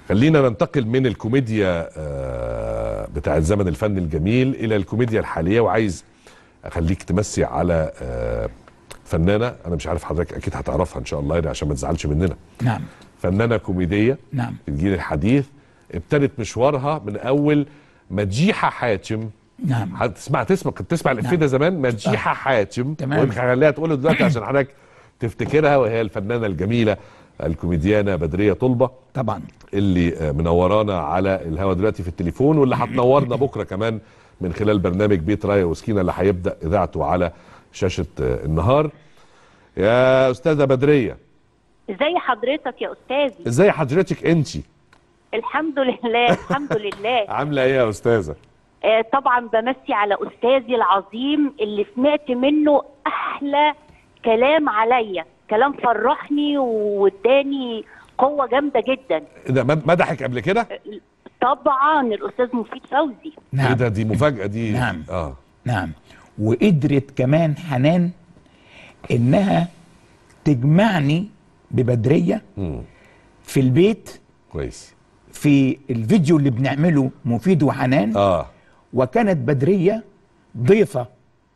خلينا ننتقل من الكوميديا آه، بتاع الزمن الفني الجميل الى الكوميديا الحاليه وعايز اخليك تمسي على آه، فنانه انا مش عارف حضرتك اكيد هتعرفها ان شاء الله يعني عشان ما تزعلش مننا نعم فنانه كوميديه نعم في الجيل الحديث ابتدت مشوارها من اول مديحه حاتم نعم هتسمع تسمع كنت تسمع الافيه ده زمان مديحه حاتم تمام. ونخليها تقوله دلوقتي عشان حضرتك تفتكرها وهي الفنانه الجميله الكوميديانه بدريه طلبه طبعا اللي آه، منورانا على الهوا دلوقتي في التليفون واللي هتنورنا بكره كمان من خلال برنامج بيت رايه وسكينه اللي هيبدا اذاعته على شاشه آه، النهار يا استاذه بدريه ازي حضرتك يا استاذي ازاي حضرتك انت الحمد لله الحمد لله عامله ايه يا استاذه آه طبعا بمسي على استاذي العظيم اللي سمعت منه احلى كلام عليا كلام فرحني واداني قوه جامده جدا ده مد- مدحك قبل كده طبعا الاستاذ مفيد فوزي ايه نعم ده دي مفاجاه دي نعم. اه نعم وقدرت كمان حنان انها تجمعني ببدريه مم. في البيت كويس في الفيديو اللي بنعمله مفيد وحنان اه وكانت بدريه ضيفه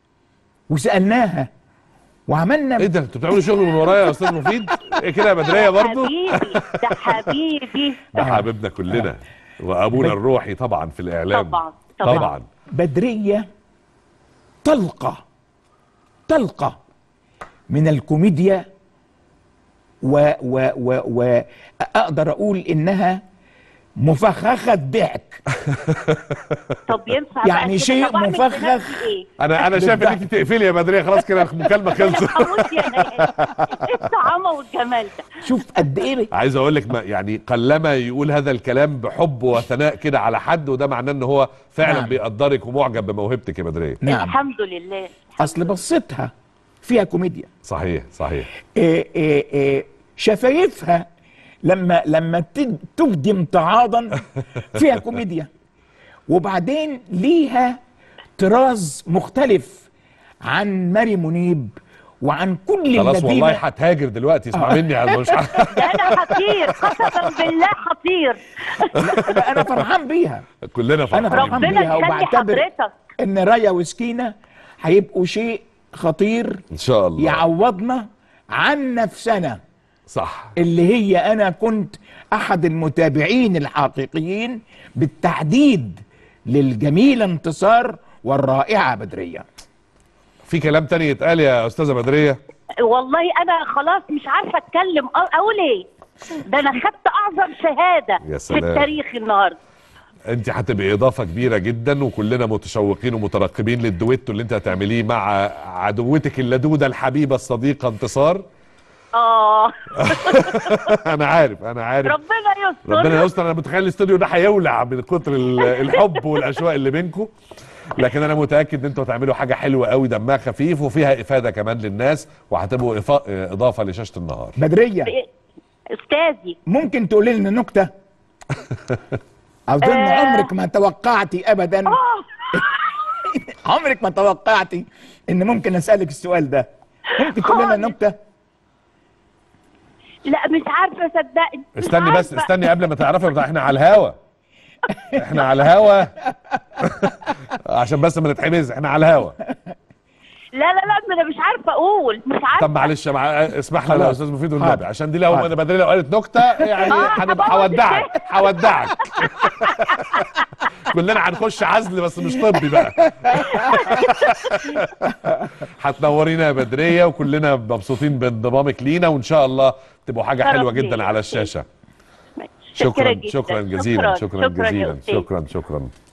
وسالناها وعملنا ايه ده انتوا بتعملوا شغل من ورايا يا استاذ مفيد ايه كده يا بدريه برضو حبيبي ده حبيبي ده حبيبنا كلنا وابونا بد- الروحي طبعا في الاعلام طبعا طبعا, طبعا بدريه طلقه طلقه من الكوميديا و و و واقدر اقول انها مفخخه ضحك طب ينفع يعني بقى كده؟ شيء طب أعمل في مفخخ. نفسي ايه انا انا شايف ان انت تقفلي يا بدريه خلاص كده المكالمه خلصت الحمود يا ناس ايه الطعامه والجمال ده شوف قد ايه عايز اقول لك ما- يعني قلما يقول هذا الكلام بحب وثناء كده على حد وده معناه ان هو فعلا نعم. بيقدرك ومعجب بموهبتك يا بدريه نعم الحمد لله اصل بصتها فيها كوميديا صحيح صحيح إيه إيه إيه شفايفها لما لما تد- تبدي امتعاضا فيها كوميديا وبعدين ليها طراز مختلف عن ماري منيب وعن كل خلاص الذين والله هتهاجر دلوقتي اسمع مني يا مش ح- ده انا حطير قسما بالله حطير لا، انا فرحان بيها كلنا انا فرحانين فرحان ربنا بيها يخلي وبعتبر حضرتك ان رايا وسكينه هيبقوا شيء خطير ان شاء الله يعوضنا عن نفسنا صح اللي هي انا كنت احد المتابعين الحقيقيين بالتحديد للجميله انتصار والرائعه بدريه في كلام تاني يتقال يا استاذه بدريه والله انا خلاص مش عارفه اتكلم أ- اقول ايه ده انا خدت اعظم شهاده يا في سلام. التاريخ النهارده انت هتبقي اضافه كبيره جدا وكلنا متشوقين ومترقبين للدويتو اللي انت هتعمليه مع عدوتك اللدوده الحبيبه الصديقه انتصار اه انا عارف انا عارف ربنا يستر ربنا يستر انا متخيل الاستوديو ده هيولع من كتر ال- الحب والاشواق اللي بينكم لكن انا متاكد ان انتوا هتعملوا حاجه حلوه قوي دمها خفيف وفيها افاده كمان للناس وهتبقوا إفا- اضافه لشاشه النهار بدريه استاذي ممكن تقولي لنا نكته اظن آه. عمرك ما توقعتي ابدا عمرك ما توقعتي ان ممكن اسالك السؤال ده ممكن تقولي لنا خالص. نكته لا مش عارفه صدقني مش استني بس عارفة. استني قبل ما تعرفي بتاع احنا على الهوا احنا على الهوا عشان بس ما نتحبس احنا على الهوا لا لا لا ما انا مش عارفه اقول مش عارفه طب معلش يا مع... اسمح لنا يا خلاص. استاذ مفيد حاضر. والنبي عشان دي لو حاضر. انا بدري لو قالت نكته يعني آه، هنبقى هبوظ هودعك هودعك كلنا هنخش عزل بس مش طبي بقى هتنورينا يا بدريه وكلنا مبسوطين بانضمامك لينا وان شاء الله تبقوا حاجه شرف حلوه ليا. جدا على الشاشه شكرا شكرا جدا. شكرا جزيلا شكرا شكرا يا جزيلا أستاذ. شكرا شكرا